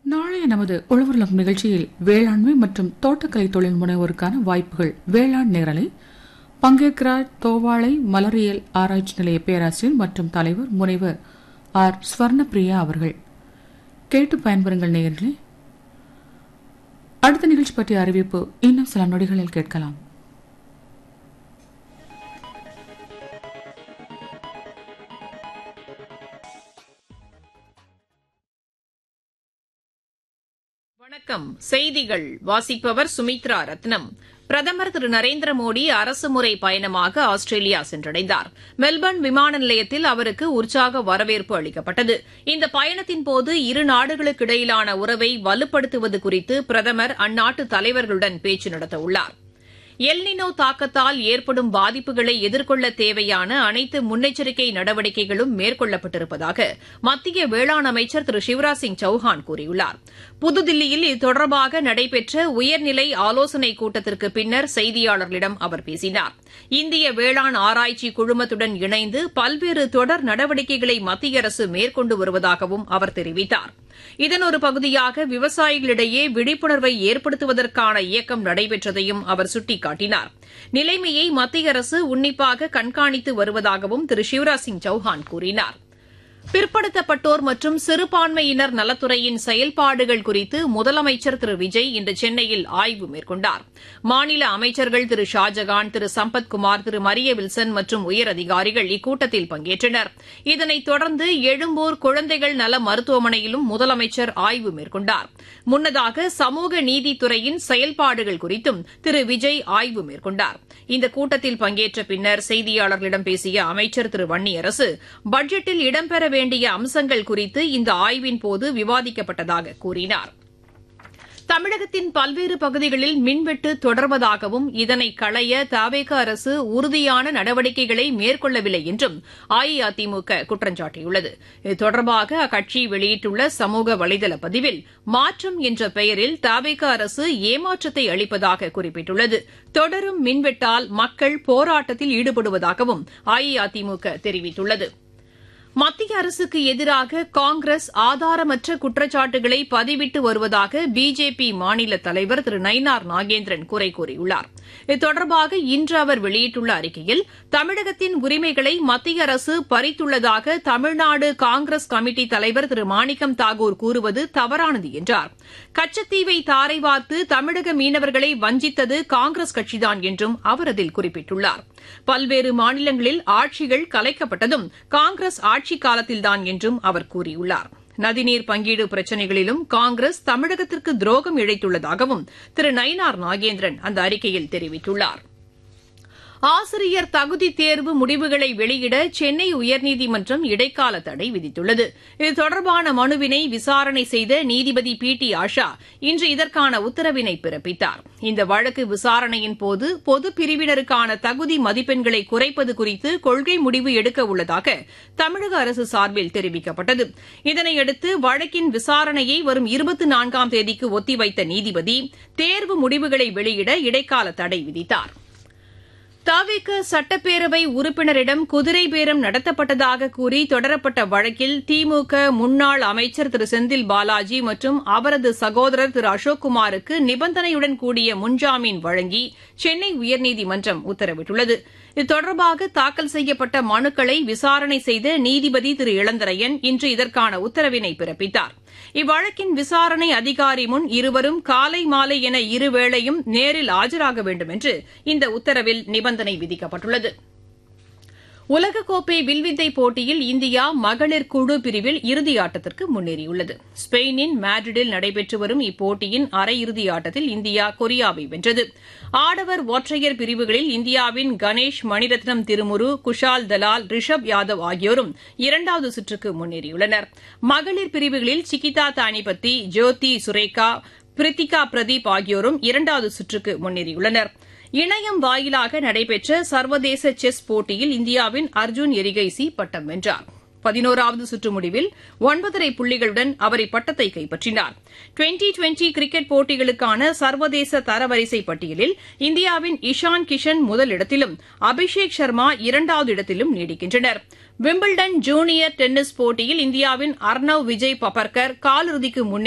நாளைய நமது உழவர்லகம் நிகழ்ச்சியில் வேளாண்மை மற்றும் தோட்டக்கலை தொழில் முனைவோருக்கான வாய்ப்புகள் வேளாண் நேரலை பங்கேற்கிறார் தோவாளை மலரியல் ஆராய்ச்சி நிலைய பேராசிரியர் மற்றும் தலைவர் முனைவர் ஆர் ஸ்வர்ணபிரியா அவர்கள் கேட்டு பயன்பெறுங்கள் நேயர்களே அடுத்த நிகழ்ச்சி பற்றிய அறிவிப்பு இன்னும் சில நொடிகளில் கேட்கலாம் வணக்கம் செய்திகள் வாசிப்பவர் சுமித்ரா ரத்னம் பிரதமர் திரு நரேந்திர மோடி அரசுமுறை பயணமாக ஆஸ்திரேலியா சென்றடைந்தார் மெல்பர்ன் விமான நிலையத்தில் அவருக்கு உற்சாக வரவேற்பு அளிக்கப்பட்டது இந்த பயணத்தின்போது இரு நாடுகளுக்கு இடையிலான உறவை வலுப்படுத்துவது குறித்து பிரதமர் அந்நாட்டு தலைவர்களுடன் பேச்சு நடத்தவுள்ளார் எல்னினோ தாக்கத்தால் ஏற்படும் பாதிப்புகளை எதிர்கொள்ள தேவையான அனைத்து முன்னெச்சரிக்கை நடவடிக்கைகளும் மேற்கொள்ளப்பட்டிருப்பதாக மத்திய வேளாண் அமைச்சர் திரு சிவராஜ் சிங் சௌஹான் கூறியுள்ளார் புதுதில்லியில் இது தொடர்பாக நடைபெற்ற உயர்நிலை ஆலோசனைக் கூட்டத்திற்கு பின்னர் செய்தியாளர்களிடம் அவர் பேசினார் இந்திய வேளாண் ஆராய்ச்சி குழுமத்துடன் இணைந்து பல்வேறு தொடர் நடவடிக்கைகளை மத்திய அரசு மேற்கொண்டு வருவதாகவும் அவர் தெரிவித்தார் இதன் ஒரு பகுதியாக விவசாயிகளிடையே விழிப்புணர்வை ஏற்படுத்துவதற்கான இயக்கம் நடைபெற்றதையும் அவர் சுட்டிக்காட்டினார் நிலைமையை மத்திய அரசு உன்னிப்பாக கண்காணித்து வருவதாகவும் திரு சிவராஜ் சிங் சௌஹான் கூறினார் பிற்படுத்தப்பட்டோர் மற்றும் சிறுபான்மையினர் நலத்துறையின் செயல்பாடுகள் குறித்து முதலமைச்சர் திரு விஜய் இன்று சென்னையில் ஆய்வு மேற்கொண்டார் மாநில அமைச்சர்கள் திரு ஷாஜகான் திரு சம்பத்குமார் திரு மரிய வில்சன் மற்றும் உயரதிகாரிகள் இக்கூட்டத்தில் பங்கேற்றனர் இதனைத் தொடர்ந்து எழும்பூர் குழந்தைகள் நல மருத்துவமனையிலும் முதலமைச்சர் ஆய்வு மேற்கொண்டார் முன்னதாக சமூக நீதித்துறையின் செயல்பாடுகள் குறித்தும் திரு விஜய் ஆய்வு மேற்கொண்டார் இந்த கூட்டத்தில் பங்கேற்ற பின்னர் செய்தியாளர்களிடம் பேசிய அமைச்சர் திரு வன்னியரசு பட்ஜெட்டில் இடம்பெற வேண்டிய அம்சங்கள் குறித்து இந்த ஆய்வின்போது விவாதிக்கப்பட்டதாக கூறினார் தமிழகத்தின் பல்வேறு பகுதிகளில் மின்வெட்டு தொடர்வதாகவும் இதனை களைய தவேக அரசு உறுதியான நடவடிக்கைகளை மேற்கொள்ளவில்லை என்றும் அஇஅதிமுக குற்றம் சாட்டியுள்ளது இது தொடர்பாக அக்கட்சி வெளியிட்டுள்ள சமூக வலைதள பதிவில் மாற்றம் என்ற பெயரில் தவேக அரசு ஏமாற்றத்தை அளிப்பதாக குறிப்பிட்டுள்ளது தொடரும் மின்வெட்டால் மக்கள் போராட்டத்தில் ஈடுபடுவதாகவும் அஇஅதிமுக தெரிவித்துள்ளது மத்திய அரசுக்கு எதிராக காங்கிரஸ் ஆதாரமற்ற குற்றச்சாட்டுகளை பதிவிட்டு வருவதாக பிஜேபி மாநில தலைவர் திரு நயினார் நாகேந்திரன் குறை கூறியுள்ளார் இது தொடர்பாக இன்று அவர் வெளியிட்டுள்ள அறிக்கையில் தமிழகத்தின் உரிமைகளை மத்திய அரசு பறித்துள்ளதாக தமிழ்நாடு காங்கிரஸ் கமிட்டி தலைவர் திரு மாணிக்கம் தாகூர் கூறுவது தவறானது என்றார் கச்சத்தீவை தாரை வார்த்து தமிழக மீனவர்களை வஞ்சித்தது காங்கிரஸ் கட்சிதான் என்றும் அவர் அதில் குறிப்பிட்டுள்ளார் பல்வேறு மாநிலங்களில் ஆட்சிகள் கலைக்கப்பட்டதும் காங்கிரஸ் ஆட்சி காலத்தில்தான் என்றும் அவர் கூறியுள்ளார் நதிநீர் பங்கீடு பிரச்சினைகளிலும் காங்கிரஸ் தமிழகத்திற்கு துரோகம் இழைத்துள்ளதாகவும் திரு நயினார் நாகேந்திரன் அந்த அறிக்கையில் தெரிவித்துள்ளார் ஆசிரியர் தகுதி தேர்வு முடிவுகளை வெளியிட சென்னை உயர்நீதிமன்றம் இடைக்கால தடை விதித்துள்ளது இது தொடர்பான மனுவினை விசாரணை செய்த நீதிபதி பி டி ஆஷா இன்று இதற்கான உத்தரவினை பிறப்பித்தார் இந்த வழக்கு விசாரணையின் போது பொது பிரிவினருக்கான தகுதி மதிப்பெண்களை குறைப்பது குறித்து கொள்கை முடிவு எடுக்க உள்ளதாக தமிழக அரசு சார்பில் தெரிவிக்கப்பட்டது இதனையடுத்து வழக்கின் விசாரணையை வரும் இருபத்தி நான்காம் தேதிக்கு ஒத்திவைத்த நீதிபதி தேர்வு முடிவுகளை வெளியிட இடைக்கால தடை விதித்தாா் தவிக சட்டப்பேரவை உறுப்பினரிடம் குதிரை பேரம் நடத்தப்பட்டதாக கூறி தொடரப்பட்ட வழக்கில் திமுக முன்னாள் அமைச்சர் திரு செந்தில் பாலாஜி மற்றும் அவரது சகோதரர் திரு அசோக்குமாருக்கு நிபந்தனையுடன் கூடிய முன்ஜாமீன் வழங்கி சென்னை உயர்நீதிமன்றம் உத்தரவிட்டுள்ளது இது தொடர்பாக தாக்கல் செய்யப்பட்ட மனுக்களை விசாரணை செய்த நீதிபதி திரு இளந்தரையன் இன்று இதற்கான உத்தரவினை பிறப்பித்தார் இவ்வழக்கின் விசாரணை அதிகாரி முன் இருவரும் காலை மாலை என இருவேளையும் நேரில் ஆஜராக வேண்டும் என்று இந்த உத்தரவில் நிபந்தனை விதிக்கப்பட்டுள்ளது உலகக்கோப்பை வில்வித்தை போட்டியில் இந்தியா மகளிர் குழு பிரிவில் இறுதி ஆட்டத்திற்கு முன்னேறியுள்ளது ஸ்பெயினின் மேட்ரிடில் நடைபெற்று வரும் இப்போட்டியின் அரையிறுதி ஆட்டத்தில் இந்தியா கொரியாவை வென்றது ஆடவர் ஒற்றையர் பிரிவுகளில் இந்தியாவின் கணேஷ் மணிரத்னம் திருமுரு குஷால் தலால் ரிஷப் யாதவ் ஆகியோரும் இரண்டாவது சுற்றுக்கு முன்னேறியுள்ளனர் மகளிர் பிரிவுகளில் சிகிதா தானிபத்தி ஜோதி சுரேகா பிரித்திகா பிரதீப் ஆகியோரும் இரண்டாவது சுற்றுக்கு முன்னேறியுள்ளனா் இணையம் வாயிலாக நடைபெற்ற சர்வதேச செஸ் போட்டியில் இந்தியாவின் அர்ஜுன் எரிகைசி பட்டம் வென்றார் பதினோராவது சுற்று முடிவில் ஒன்பதரை புள்ளிகளுடன் அவர் இப்பட்டத்தை கைப்பற்றினார் டுவெண்டி டுவெண்டி கிரிக்கெட் போட்டிகளுக்கான சர்வதேச தரவரிசை பட்டியலில் இந்தியாவின் இஷான் கிஷன் முதலிடத்திலும் அபிஷேக் சர்மா இரண்டாவது இடத்திலும் நீடிக்கின்றனர் விம்பிள்டன் ஜூனியர் டென்னிஸ் போட்டியில் இந்தியாவின் அர்ணவ் விஜய் பபர்கர் காலிறுதிக்கு முன்னே